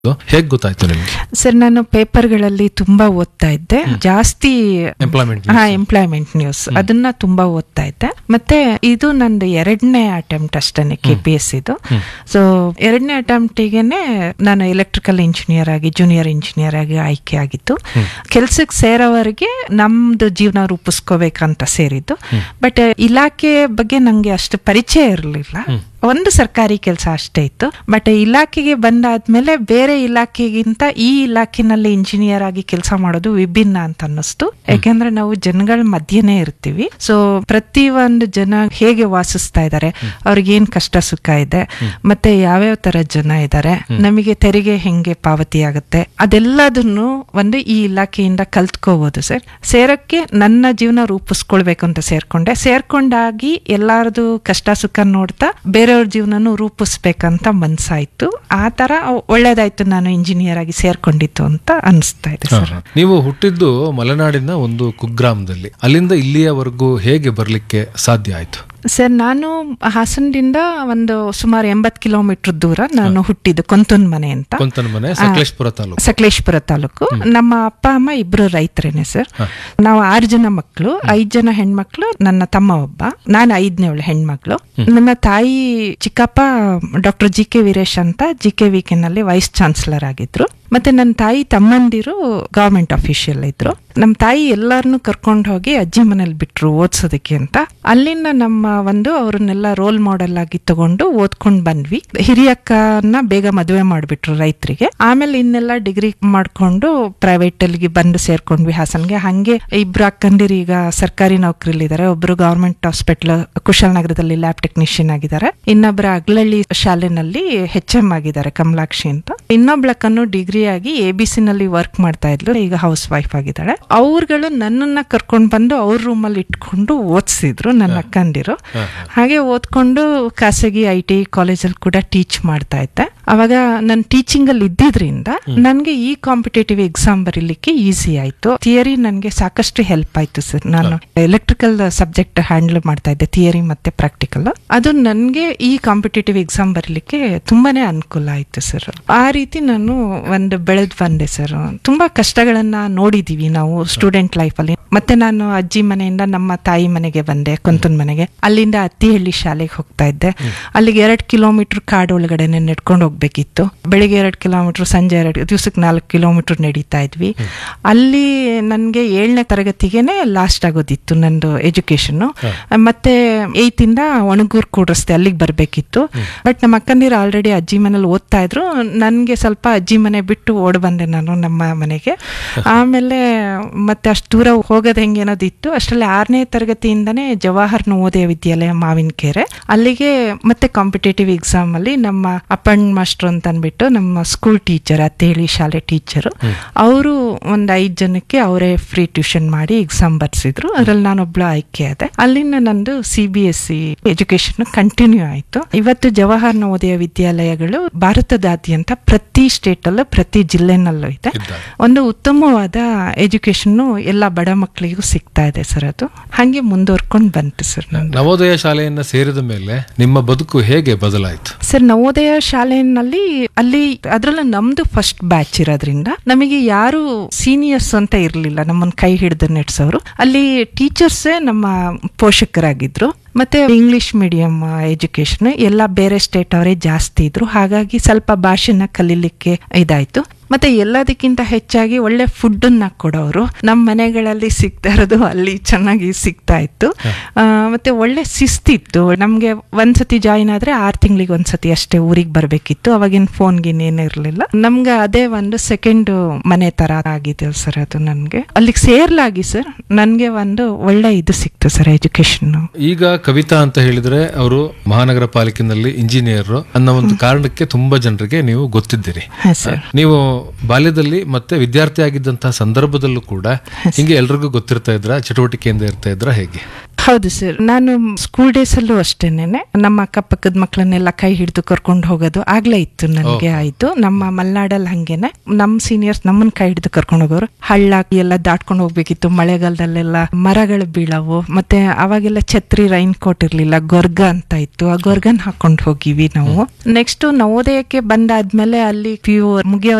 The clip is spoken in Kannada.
ಹೇಗ್ ಗೊತ್ತಾಯ್ತು ನಿಮ್ಗೆ ಸರ್ ನಾನು ಪೇಪರ್ಗಳಲ್ಲಿ ತುಂಬಾ ಓದ್ತಾ ಇದ್ದೆ ಜಾಸ್ತಿ ಎಂಪ್ಲಾಯ್ಮೆಂಟ್ ಹಾ ಎಂಪ್ಲಾಯ್ಮೆಂಟ್ ನ್ಯೂಸ್ ಅದನ್ನ ತುಂಬಾ ಓದ್ತಾ ಇದ್ದೆ ಮತ್ತೆ ಇದು ನಂದು ಎರಡನೇ ಅಟೆಂಪ್ಟ್ ಅಷ್ಟೇನೆ ಕೆ ಪಿ ಎಸ್ ಇದು ಸೊ ಎರಡನೇ ಅಟೆಂಪ್ಟಿಗೆನೆ ನಾನು ಎಲೆಕ್ಟ್ರಿಕಲ್ ಇಂಜಿನಿಯರ್ ಆಗಿ ಜೂನಿಯರ್ ಇಂಜಿನಿಯರ್ ಆಗಿ ಆಯ್ಕೆ ಆಗಿತ್ತು ಕೆಲ್ಸಕ್ಕೆ ಸೇರೋವರೆಗೆ ನಮ್ದು ಜೀವನ ರೂಪಿಸ್ಕೋಬೇಕಂತ ಸೇರಿದ್ದು ಬಟ್ ಇಲಾಖೆ ಬಗ್ಗೆ ನಂಗೆ ಅಷ್ಟು ಪರಿಚಯ ಇರಲಿಲ್ಲ ಒಂದು ಸರ್ಕಾರಿ ಕೆಲಸ ಅಷ್ಟೇ ಇತ್ತು ಬಟ್ ಇಲಾಖೆಗೆ ಬಂದಾದ್ಮೇಲೆ ಬೇರೆ ಇಲಾಖೆಗಿಂತ ಈ ಇಲಾಖೆನಲ್ಲಿ ಇಂಜಿನಿಯರ್ ಆಗಿ ಕೆಲಸ ಮಾಡೋದು ವಿಭಿನ್ನ ಅಂತ ಅನ್ನಿಸ್ತು ಯಾಕೆಂದ್ರೆ ನಾವು ಜನಗಳ ಮಧ್ಯೆನೇ ಇರ್ತೀವಿ ಸೊ ಪ್ರತಿ ಒಂದು ಜನ ಹೇಗೆ ವಾಸಿಸ್ತಾ ಇದ್ದಾರೆ ಅವ್ರಿಗೆ ಏನ್ ಕಷ್ಟ ಸುಖ ಇದೆ ಮತ್ತೆ ಯಾವ್ಯಾವ ತರ ಜನ ಇದ್ದಾರೆ ನಮಗೆ ತೆರಿಗೆ ಹೆಂಗೆ ಪಾವತಿ ಆಗುತ್ತೆ ಅದೆಲ್ಲದನ್ನು ಒಂದು ಈ ಇಲಾಖೆಯಿಂದ ಕಲ್ತ್ಕೋಬಹುದು ಸರ್ ಸೇರಕ್ಕೆ ನನ್ನ ಜೀವನ ರೂಪಿಸ್ಕೊಳ್ಬೇಕು ಅಂತ ಸೇರ್ಕೊಂಡೆ ಸೇರ್ಕೊಂಡಾಗಿ ಎಲ್ಲಾರದು ಕಷ್ಟ ಸುಖ ನೋಡ್ತಾ ಬೇರೆಯವ್ರ ಜೀವನನು ರೂಪಿಸ್ಬೇಕಂತ ಮನ್ಸಾಯ್ತು ಆ ತರ ಒಳ್ಳೇದಾಯ್ತು ನಾನು ಇಂಜಿನಿಯರ್ ಆಗಿ ಸೇರ್ಕೊಂಡಿತ್ತು ಅಂತ ಅನಿಸ್ತಾ ಇದೆ ಸರ್ ನೀವು ಹುಟ್ಟಿದ್ದು ಮಲೆನಾಡಿನ ಒಂದು ಕುಗ್ರಾಮದಲ್ಲಿ ಅಲ್ಲಿಂದ ಇಲ್ಲಿಯವರೆಗೂ ಹೇಗೆ ಬರ್ಲಿಕ್ಕೆ ಸಾಧ್ಯ ಆಯ್ತು ಸರ್ ನಾನು ಹಾಸನದಿಂದ ಒಂದು ಸುಮಾರು ಎಂಬತ್ ಕಿಲೋಮೀಟರ್ ದೂರ ನಾನು ಹುಟ್ಟಿದ್ದು ಕೊಂತುನ್ ಮನೆ ಅಂತ ಕೊಂತನ ಮನೆ ಸಕಲೇಶ್ಪುರ ತಾಲೂಕು ಸಕಲೇಶ್ಪುರ ತಾಲೂಕು ನಮ್ಮ ಅಪ್ಪ ಅಮ್ಮ ಇಬ್ರು ರೈತರೇನೆ ಸರ್ ನಾವು ಆರು ಜನ ಮಕ್ಕಳು ಐದ್ ಜನ ಹೆಣ್ಮಕ್ಳು ನನ್ನ ತಮ್ಮ ಒಬ್ಬ ನಾನು ಐದನೇವಳು ಹೆಣ್ಮಕ್ಳು ನನ್ನ ತಾಯಿ ಚಿಕ್ಕಪ್ಪ ಡಾಕ್ಟರ್ ಜಿ ಕೆ ವೀರೇಶ್ ಅಂತ ಜಿ ಕೆ ವಿ ನಲ್ಲಿ ವೈಸ್ ಚಾನ್ಸಲರ್ ಆಗಿದ್ರು ಮತ್ತೆ ನನ್ನ ತಾಯಿ ತಮ್ಮಂದಿರು ಗವರ್ಮೆಂಟ್ ಅಫಿಷಿಯಲ್ ಇದ್ರು ನಮ್ಮ ತಾಯಿ ಎಲ್ಲಾರನ್ನು ಕರ್ಕೊಂಡು ಹೋಗಿ ಅಜ್ಜಿ ಮನೇಲಿ ಬಿಟ್ರು ಓದ್ಸೋದಕ್ಕೆ ಅಂತ ಅಲ್ಲಿಂದ ನಮ್ಮ ಒಂದು ಅವ್ರನ್ನೆಲ್ಲ ರೋಲ್ ಮಾಡೆಲ್ ಆಗಿ ತಗೊಂಡು ಓದ್ಕೊಂಡ್ ಬಂದ್ವಿ ಹಿರಿಯಕ್ಕನ ಬೇಗ ಮದುವೆ ಮಾಡ್ಬಿಟ್ರು ರೈತರಿಗೆ ಆಮೇಲೆ ಇನ್ನೆಲ್ಲ ಡಿಗ್ರಿ ಮಾಡ್ಕೊಂಡು ಪ್ರೈವೇಟ್ ಅಲ್ಲಿಗೆ ಬಂದು ಸೇರ್ಕೊಂಡ್ವಿ ಹಾಸನ್ಗೆ ಹಂಗೆ ಇಬ್ರು ಅಕ್ಕಂದಿರು ಈಗ ಸರ್ಕಾರಿ ನೌಕರಿಲಿದ್ದಾರೆ ಒಬ್ರು ಗವರ್ಮೆಂಟ್ ಹಾಸ್ಪಿಟಲ್ ಕುಶಾಲನಗರದಲ್ಲಿ ಲ್ಯಾಬ್ ಟೆಕ್ನಿಷಿಯನ್ ಆಗಿದ್ದಾರೆ ಇನ್ನೊಬ್ರು ಅಗ್ಲಳ್ಳಿ ಶಾಲೆನಲ್ಲಿ ಹೆಚ್ ಎಂ ಆಗಿದ್ದಾರೆ ಕಮಲಾಕ್ಷಿ ಅಂತ ಇನ್ನೊಬ್ಳಕ್ಕನ್ನು ಡಿಗ್ರಿ ಆಗಿ ಎ ಬಿ ಸಿ ನಲ್ಲಿ ವರ್ಕ್ ಮಾಡ್ತಾ ಇದ್ಲು ಈಗ ಹೌಸ್ ವೈಫ್ ಆಗಿದ್ದಾಳೆ ಅವ್ರುಗಳು ನನ್ನನ್ನ ಕರ್ಕೊಂಡ್ ಬಂದು ಅವ್ರ ರೂಮಲ್ಲಿ ಇಟ್ಕೊಂಡು ಓದಿಸಿದ್ರು ನನ್ನ ಅಕ್ಕಂದಿರು ಹಾಗೆ ಓದ್ಕೊಂಡು ಖಾಸಗಿ ಐ ಟಿ ಕಾಲೇಜಲ್ಲಿ ಕೂಡ ಟೀಚ್ ಮಾಡ್ತಾ ಇದ್ದೆ ಅವಾಗ ನನ್ನ ಟೀಚಿಂಗ್ ಅಲ್ಲಿ ಇದ್ದಿದ್ರಿಂದ ನನ್ಗೆ ಈ ಕಾಂಪಿಟೇಟಿವ್ ಎಕ್ಸಾಮ್ ಬರೀಲಿಕ್ಕೆ ಈಸಿ ಆಯ್ತು ಥಿಯರಿ ನನ್ಗೆ ಸಾಕಷ್ಟು ಹೆಲ್ಪ್ ಆಯ್ತು ಸರ್ ನಾನು ಎಲೆಕ್ಟ್ರಿಕಲ್ ಸಬ್ಜೆಕ್ಟ್ ಹ್ಯಾಂಡಲ್ ಮಾಡ್ತಾ ಇದ್ದೆ ಥಿಯರಿ ಮತ್ತೆ ಪ್ರಾಕ್ಟಿಕಲ್ ಅದು ನನ್ಗೆ ಈ ಕಾಂಪಿಟೇಟಿವ್ ಎಕ್ಸಾಮ್ ಬರೀಲಿಕ್ಕೆ ತುಂಬಾನೇ ಅನುಕೂಲ ಆಯ್ತು ಸರ್ ಆ ರೀತಿ ನಾನು ಒಂದು ಬೆಳೆದ್ ಬಂದೆ ಸರ್ ತುಂಬಾ ಕಷ್ಟಗಳನ್ನ ನೋಡಿದೀವಿ ನಾವು ಸ್ಟೂಡೆಂಟ್ ಲೈಫ್ ಅಲ್ಲಿ ಮತ್ತೆ ನಾನು ಅಜ್ಜಿ ಮನೆಯಿಂದ ನಮ್ಮ ತಾಯಿ ಮನೆಗೆ ಬಂದೆ ಕೊಂತನ್ ಮನೆಗೆ ಅಲ್ಲಿಂದ ಅತ್ತಿಹಳ್ಳಿ ಶಾಲೆಗೆ ಹೋಗ್ತಾ ಇದ್ದೆ ಅಲ್ಲಿಗೆ ಎರಡ್ ಕಿಲೋಮೀಟರ್ ಕಾಡು ಒಳಗಡೆನೆ ನಡ್ಕೊಂಡು ಹೋಗ್ಬೇಕಿತ್ತು ಬೆಳಿಗ್ಗೆ ಎರಡ್ ಕಿಲೋಮೀಟರ್ ಸಂಜೆ ಎರಡು ದಿವ್ಸಕ್ಕೆ ನಾಲ್ಕು ಕಿಲೋಮೀಟರ್ ನಡೀತಾ ಇದ್ವಿ ಅಲ್ಲಿ ನನ್ಗೆ ಏಳನೇ ತರಗತಿಗೆನೆ ಲಾಸ್ಟ್ ಆಗೋದಿತ್ತು ನಂದು ಎಜುಕೇಶನ್ ಮತ್ತೆ ಏಯ್ತ್ ಇಂದ ಒಣಗೂರ್ ಕೂಡ್ರಸ್ತೆ ಅಲ್ಲಿಗೆ ಬರ್ಬೇಕಿತ್ತು ಬಟ್ ನಮ್ಮ ಅಕ್ಕಂದಿರು ಆಲ್ರೆಡಿ ಅಜ್ಜಿ ಮನೇಲಿ ಓದ್ತಾ ಇದ್ರು ನನ್ಗೆ ಸ್ವಲ್ಪ ಅಜ್ಜಿ ಮನೆ ಬಿಟ್ಟು ಓಡ್ ಬಂದೆ ನಾನು ನಮ್ಮ ಮನೆಗೆ ಆಮೇಲೆ ಮತ್ತೆ ಅಷ್ಟು ದೂರ ಹೋಗೋದು ಹೆಂಗೆ ಅನ್ನೋದಿತ್ತು ಅಷ್ಟರಲ್ಲಿ ಆರನೇ ತರಗತಿಯಿಂದನೇ ಜವಾಹರ್ ನವೋದಯ ವಿದ್ಯಾಲಯ ಮಾವಿನಕೆರೆ ಅಲ್ಲಿಗೆ ಮತ್ತೆ ಕಾಂಪಿಟೇಟಿವ್ ಎಕ್ಸಾಮ್ ಅಲ್ಲಿ ನಮ್ಮ ಅಪ್ಪಣ್ ಮಾಸ್ಟರ್ ಅಂತ ಅಂದ್ಬಿಟ್ಟು ನಮ್ಮ ಸ್ಕೂಲ್ ಟೀಚರ್ ಅತ್ತೇಳಿ ಶಾಲೆ ಟೀಚರ್ ಅವರು ಒಂದ್ ಐದ್ ಜನಕ್ಕೆ ಅವರೇ ಫ್ರೀ ಟ್ಯೂಷನ್ ಮಾಡಿ ಎಕ್ಸಾಮ್ ಬರ್ಸಿದ್ರು ಅದ್ರಲ್ಲಿ ನಾನೊಬ್ಳು ಆಯ್ಕೆ ಆದೆ ಅಲ್ಲಿಂದ ನಂದು C B S C education continue ಆಯ್ತು ಇವತ್ತು ಜವಾಹರ್ ನವೋದಯ ವಿದ್ಯಾಲಯಗಳು ಭಾರತದಾದ್ಯಂತ ಪ್ರತಿ ಸ್ಟೇಟ್ ಅಲ್ಲೂ ಪ್ರತಿ ಜಿಲ್ಲೆನಲ್ಲೂ ಇದೆ ಇದ್ದಾರೆ. ಒಂದು ಉತ್ತಮವಾದ ಎಜುಕೇಶನ್ ಎಲ್ಲ ಬಡ ಮಕ್ಕಳಿಗೂ ಸಿಗ್ತಾ ಇದೆ ಸರ್ ಅದು ಹಂಗೆ ಮುಂದುವರ್ಕೊಂಡು ಬಂತು ಸರ್ ನಂದು ನವೋದಯ ಶಾಲೆಯನ್ನ ಸೇರಿದ ಮೇಲೆ ನಿಮ್ಮ ಬದುಕು ಹೇಗೆ ಬದಲಾಯಿತು ಸರ್ ನವೋದಯ ಶಾಲೆಯಲ್ಲಿ ಅಲ್ಲಿ ಅದ್ರಲ್ಲ ನಮ್ದು ಫಸ್ಟ್ ಬ್ಯಾಚ್ ಇರೋದ್ರಿಂದ ನಮಗೆ ಯಾರು ಸೀನಿಯರ್ಸ್ ಅಂತ ಇರ್ಲಿಲ್ಲ ನಮ್ಮನ್ನ ಕೈ ಹಿಡಿದು ನೆಡ್ಸೋರು ಅಲ್ಲಿ ಟೀಚರ್ಸೇ ನಮ್ಮ ಪೋಷಕರಾಗಿದ್ರು ಮತ್ತೆ ಇಂಗ್ಲಿಷ್ ಮೀಡಿಯಂ ಎಜುಕೇಶನ್ ಎಲ್ಲ ಬೇರೆ ಸ್ಟೇಟ್ ಅವರೇ ಜಾಸ್ತಿ ಇದ್ರು ಹಾಗಾಗಿ ಸ್ವಲ್ಪ ಭಾಷೆನ ಕಲೀಲಿಕ್ಕೆ ಇದಾಯ್ತು ಮತ್ತೆ ಎಲ್ಲದಕ್ಕಿಂತ ಹೆಚ್ಚಾಗಿ ಒಳ್ಳೆ ಫುಡ್ ಅನ್ನ ಕೊಡೋರು ನಮ್ಮ ಮನೆಗಳಲ್ಲಿ ಸಿಗ್ತಾ ಇರೋದು ಅಲ್ಲಿ ಚೆನ್ನಾಗಿ ಸಿಗ್ತಾ ಇತ್ತು ಆ, ಮತ್ತೆ ಒಳ್ಳೆ ಶಿಸ್ತಿತ್ತು ನಮ್ಗೆ ಒಂದ್ಸತಿ ಜಾಯಿನ್ ಆದ್ರೆ ಆರ್ ತಿಂಗಳಿಗೆ ಒಂದ್ಸತಿ ಅಷ್ಟೇ ಊರಿಗೆ ಬರ್ಬೇಕಿತ್ತು ಅವಾಗಿನ ಫೋನ್ ಗಿನ್ ಏನು ಇರ್ಲಿಲ್ಲ ನಮ್ಗೆ ಅದೇ ಒಂದು ಸೆಕೆಂಡ್ ಮನೆ ತರ ಆಗಿದೆ ಸರ್ ಅದು ನನ್ಗೆ ಅಲ್ಲಿಗೆ ಸೇರ್ಲಾಗಿ ಸರ್ ನನ್ಗೆ ಒಂದು ಒಳ್ಳೆ ಇದು ಸಿಕ್ತು ಸರ್ ಎಜುಕೇಶನ್ ಈಗ ಕವಿತಾ ಅಂತ ಹೇಳಿದ್ರೆ ಅವರು ಮಹಾನಗರ ಪಾಲಿಕೆನಲ್ಲಿ ಇಂಜಿನಿಯರ್ ಅನ್ನೋ ಒಂದು ಕಾರಣಕ್ಕೆ ತುಂಬಾ ಜನರಿಗೆ ನೀವು ಗೊತ್ತಿದ್ದೀರಿ ಹಾ ಸರ್ ನೀವು ಬಾಲ್ಯದಲ್ಲಿ ಮತ್ತೆ ವಿದ್ಯಾರ್ಥಿ ಆಗಿದ್ದಂತಹ ಸಂದರ್ಭದಲ್ಲೂ ಕೂಡ ಹಿಂಗೆ ಎಲ್ರಿಗೂ ಗೊತ್ತಿರ್ತಾ ಇದ್ರ ಚಟುವಟಿಕೆಯಿಂದ ಇರ್ತಾ ಇದ್ರ ಹೇಗೆ ಹೌದು ಸರ್ ನಾನು ಸ್ಕೂಲ್ ಡೇಸ್ ಅಲ್ಲೂ ಅಷ್ಟೇನೆ ನಮ್ಮ ಅಕ್ಕಪಕ್ಕದ ಮಕ್ಕಳನ್ನೆಲ್ಲ ಕೈ ಹಿಡಿದು ಕರ್ಕೊಂಡು ಹೋಗೋದು ಆಗ್ಲೇ ಇತ್ತು ನನಗೆ ಆಯ್ತು ನಮ್ಮ ಮಲ್ನಾಡಲ್ಲಿ ಹಂಗೇನೆ ನಮ್ಮ ಸೀನಿಯರ್ಸ್ ನಮ್ಮನ್ನ ಕೈ ಹಿಡಿದು ಕರ್ಕೊಂಡು ಹೋಗೋರು ಹಳ್ಳ ಎಲ್ಲ ದಾಟ್ಕೊಂಡು ಹೋಗ್ಬೇಕಿತ್ತು ಮಳೆಗಾಲದಲ್ಲೆಲ್ಲ ಮರಗಳು ಬೀಳವು ಮತ್ತೆ ಅವಾಗೆಲ್ಲ ಛತ್ರಿ ರೈನ್ ಕೋಟ್ ಇರ್ಲಿಲ್ಲ ಗೊರ್ಗ ಅಂತ ಇತ್ತು ಆ ಗೊರ್ಗನ್ ಹಾಕೊಂಡು ಹೋಗಿವಿ ನಾವು ನೆಕ್ಸ್ಟ್ ನವೋದಯಕ್ಕೆ ಬಂದಾದ್ಮೇಲೆ ಅಲ್ಲಿ ಪಿ ಯು ಮುಗಿಯೋ